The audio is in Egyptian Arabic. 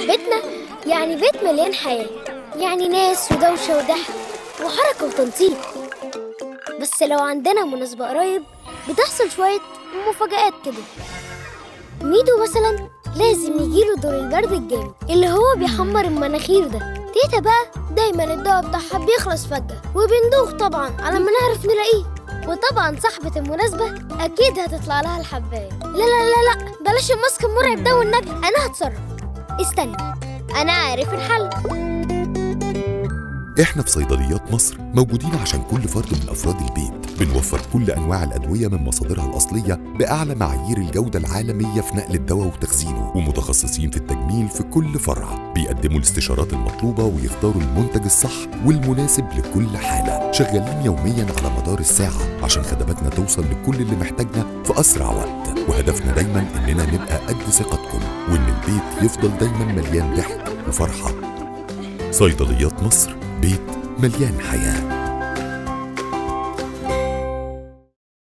بيتنا يعني بيت مليان حياة يعني ناس ودوشة وضحك وحركة وتنطيط بس لو عندنا مناسبة قريب بتحصل شوية مفاجآت كده ميدو مثلا لازم يجيله دور البرد الجامد اللي هو بيحمر المناخير ده تيتا بقى دايما الدواء بتاعها بيخلص فجأة وبندوخ طبعا على ما نعرف نلاقيه وطبعا صاحبة المناسبة أكيد هتطلع لها الحباية لا لا لا لا بلاش الماسك المرعب ده والنبي أنا هتصرف استنى أنا عارف الحل احنا في صيدليات مصر موجودين عشان كل فرد من افراد البيت بنوفر كل انواع الادويه من مصادرها الاصليه باعلى معايير الجوده العالميه في نقل الدواء وتخزينه ومتخصصين في التجميل في كل فرع بيقدموا الاستشارات المطلوبه ويختاروا المنتج الصح والمناسب لكل حاله شغالين يوميا على مدار الساعه عشان خدماتنا توصل لكل اللي محتاجنا في اسرع وقت وهدفنا دايما اننا نبقى قد ثقتكم وان البيت يفضل دايما مليان ضحك وفرحه صيدليات مصر بيت مليان حياه